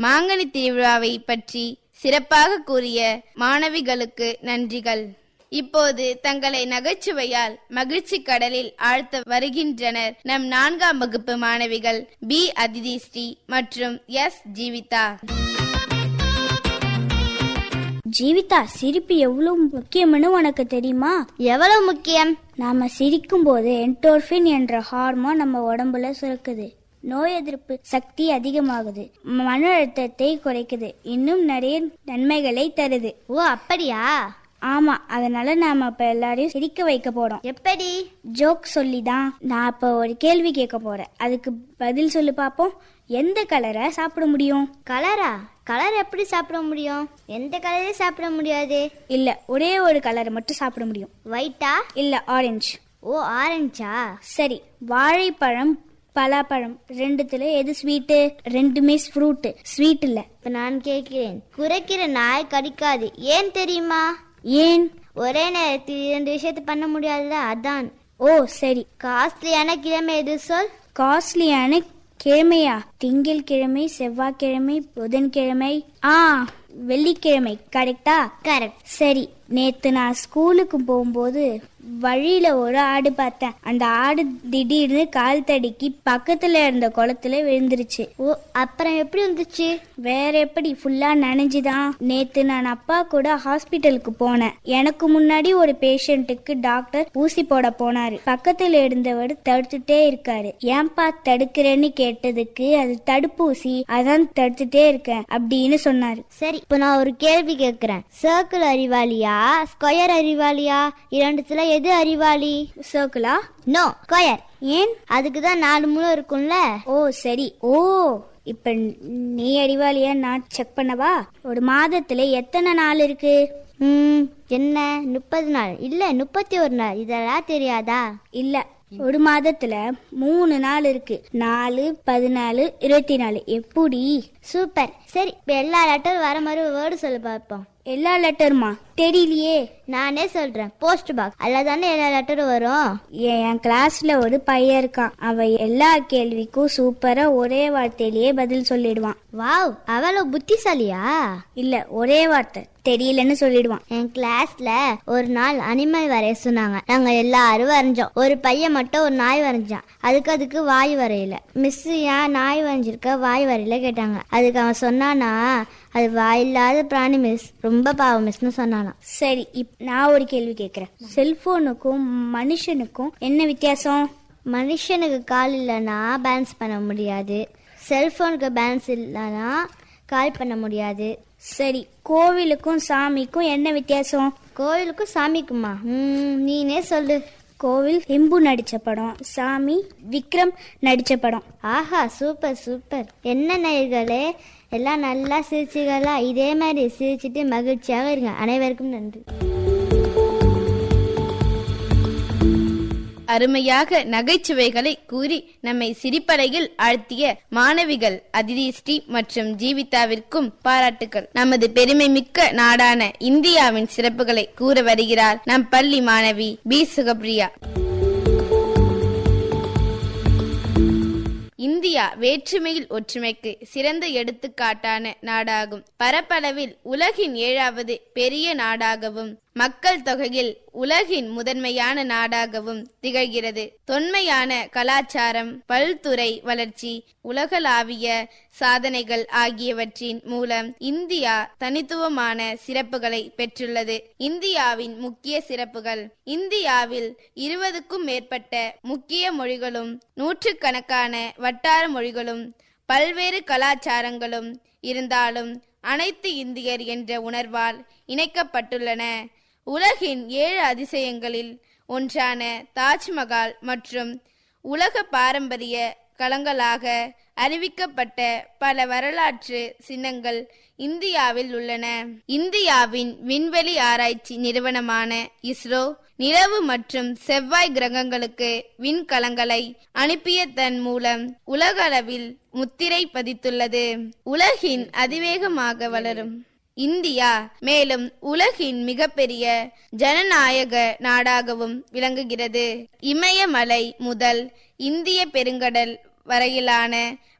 மாங்கனி திருவிழாவை பற்றி சிறப்பாக கூறிய மாணவிகளுக்கு நன்றிகள் இப்போது தங்களை நகைச்சுவையால் மகிழ்ச்சி கடலில் ஆழ்த்த வருகின்றனர் நம் நான்காம் வகுப்பு மாணவிகள் பி அதிதி ஸ்ரீ மற்றும் எஸ் ஜீவிதா ஜீவிதா சிரிப்பு எவ்வளவு முக்கியம்னு உனக்கு தெரியுமா எவ்வளவு முக்கியம் நாம சிரிக்கும் போது என்டோர்பின் என்ற ஹார்மோன் நம்ம உடம்புல சுரக்குது நோய் எதிர்ப்பு சக்தி அதிகமாகுது மன அழுத்தத்தை குறைக்குது இன்னும் நிறைய நன்மைகளை தருது ஓ அப்படியா ஆமா அதனால நாம இப்ப எல்லாரையும் சிரிக்க வைக்க போறோம் எப்படி ஜோக் சொல்லி தான் நான் இப்ப ஒரு கேள்வி கேட்க போறேன் அதுக்கு பதில் சொல்லு பாப்போம் எந்த கலரை சாப்பிட முடியும் கலரா கலர் எப்படி சாப்பிட முடியும் எந்த கலரையும் சாப்பிட முடியாது இல்ல ஒரே ஒரு கலரை மட்டும் சாப்பிட முடியும் ஒயிட்டா இல்ல ஆரஞ்சு ஓ ஆரஞ்சா சரி வாழைப்பழம் பலாப்பழம் ரெண்டுத்துல எது ஸ்வீட்டு ரெண்டுமே ஃப்ரூட் ஸ்வீட் இல்ல இப்ப நான் கேட்கிறேன் குறைக்கிற நாய் கடிக்காது ஏன் தெரியுமா ஏன் ஒரே நேரத்தில் இரண்டு விஷயத்தை பண்ண முடியாதுல அதான் ஓ சரி காஸ்ட்லியான கிழமை எது சொல் காஸ்ட்லியான கிழமையா திங்கள் கிழமை செவ்வாய்க்கிழமை புதன்கிழமை ஆ வெள்ளிக்கிழமை கரெக்டா கரெக்ட் சரி நேத்து நான் ஸ்கூலுக்கு போகும்போது வழியில ஒரு ஆடு பார்த்தேன் அந்த ஆடு திடீர்னு கால் தடுக்கி பக்கத்துல இருந்த குளத்துல விழுந்துருச்சு ஓ அப்புறம் எப்படி வந்துச்சு வேற எப்படி ஃபுல்லா நனைஞ்சுதான் நேத்து நான் அப்பா கூட ஹாஸ்பிட்டலுக்கு போனேன் எனக்கு முன்னாடி ஒரு பேஷண்ட்டுக்கு டாக்டர் ஊசி போட போனாரு பக்கத்துல இருந்தவர் தடுத்துட்டே இருக்காரு ஏன்பா தடுக்கிறேன்னு கேட்டதுக்கு அது தடுப்பூசி அதான் தடுத்துட்டே இருக்கேன் அப்படின்னு சொன்னாரு சரி இப்போ நான் ஒரு கேள்வி கேட்கிறேன் சர்க்கிள் அறிவாளியா ஸ்கொயர் அறிவாளியா இரண்டுத்துல எது அறிவாளி சர்க்கிளா நோ ஸ்கொயர் ஏன் அதுக்கு தான் நாலு மூலம் இருக்கும்ல ஓ சரி ஓ இப்ப நீ அறிவாளியா நான் செக் பண்ணவா ஒரு மாதத்துல எத்தனை நாள் இருக்கு ம் என்ன முப்பது நாள் இல்ல முப்பத்தி ஒரு நாள் இதெல்லாம் தெரியாதா இல்ல ஒரு மாதத்துல மூணு நாள் இருக்கு நாலு பதினாலு இருபத்தி நாலு எப்படி சூப்பர் சரி இப்போ எல்லா லெட்டரும் வர மாதிரி வேர்டு சொல்ல பார்ப்போம் எல்லா லெட்டருமா தெரியலையே நானே சொல்றேன் போஸ்ட் பாக்ஸ் அதில் தானே எல்லா லெட்டரும் வரும் என் என் கிளாஸ்ல ஒரு பையன் இருக்கான் அவன் எல்லா கேள்விக்கும் சூப்பரா ஒரே வார்த்தையிலேயே பதில் சொல்லிடுவான் வாவ் அவ்வளவு புத்திசாலியா இல்ல ஒரே வார்த்தை தெரியலன்னு சொல்லிடுவான் என் கிளாஸ்ல ஒரு நாள் அனிமல் வரைய சொன்னாங்க நாங்க எல்லாரும் வரைஞ்சோம் ஒரு பையன் மட்டும் ஒரு நாய் வரைஞ்சான் அதுக்கு அதுக்கு வாய் வரையல மிஸ் ஏன் நாய் வரைஞ்சிருக்க வாய் வரையில கேட்டாங்க அதுக்கு அவன் சொன்னானா அது வாயில்லாத பிராணி மிஸ் ரொம்ப பாவம் மிஸ்னு சொன்னானா சரி இப் நான் ஒரு கேள்வி கேக்குறேன் செல்போனுக்கும் மனுஷனுக்கும் என்ன வித்தியாசம் மனுஷனுக்கு கால் இல்லைன்னா பேலன்ஸ் பண்ண முடியாது செல்போனுக்கு பேலன்ஸ் இல்லைன்னா கால் பண்ண முடியாது சரி கோவிலுக்கும் சாமிக்கும் என்ன வித்தியாசம் கோயிலுக்கும் சாமிக்குமா ம் நீனே சொல்லு கோவில் ஹிம்பு நடிச்ச படம் சாமி விக்ரம் நடிச்ச படம் ஆஹா சூப்பர் சூப்பர் என்ன நேயர்களே எல்லாம் நல்லா சிரிச்சுகளா இதே மாதிரி சிரிச்சிட்டு மகிழ்ச்சியாக இருங்க அனைவருக்கும் நன்றி அருமையாக நகைச்சுவைகளை கூறி நம்மை சிரிப்பலையில் ஆழ்த்திய மாணவிகள் அதிதி ஸ்ரீ மற்றும் ஜீவிதாவிற்கும் பாராட்டுக்கள் நமது பெருமை மிக்க நாடான இந்தியாவின் சிறப்புகளை கூற வருகிறார் நம் பள்ளி மாணவி பி சுகப்ரியா இந்தியா வேற்றுமையில் ஒற்றுமைக்கு சிறந்த எடுத்துக்காட்டான நாடாகும் பரப்பளவில் உலகின் ஏழாவது பெரிய நாடாகவும் மக்கள் தொகையில் உலகின் முதன்மையான நாடாகவும் திகழ்கிறது தொன்மையான கலாச்சாரம் பல்துறை வளர்ச்சி உலகளாவிய சாதனைகள் ஆகியவற்றின் மூலம் இந்தியா தனித்துவமான சிறப்புகளை பெற்றுள்ளது இந்தியாவின் முக்கிய சிறப்புகள் இந்தியாவில் இருபதுக்கும் மேற்பட்ட முக்கிய மொழிகளும் நூற்றுக்கணக்கான வட்டார மொழிகளும் பல்வேறு கலாச்சாரங்களும் இருந்தாலும் அனைத்து இந்தியர் என்ற உணர்வால் இணைக்கப்பட்டுள்ளன உலகின் ஏழு அதிசயங்களில் ஒன்றான தாஜ்மஹால் மற்றும் உலக பாரம்பரிய களங்களாக அறிவிக்கப்பட்ட பல வரலாற்று சின்னங்கள் இந்தியாவில் உள்ளன இந்தியாவின் விண்வெளி ஆராய்ச்சி நிறுவனமான இஸ்ரோ நிலவு மற்றும் செவ்வாய் கிரகங்களுக்கு விண்கலங்களை அனுப்பியதன் மூலம் உலகளவில் முத்திரை பதித்துள்ளது உலகின் அதிவேகமாக வளரும் இந்தியா மேலும் உலகின் மிகப்பெரிய ஜனநாயக நாடாகவும் விளங்குகிறது இமயமலை முதல் இந்திய பெருங்கடல் வரையிலான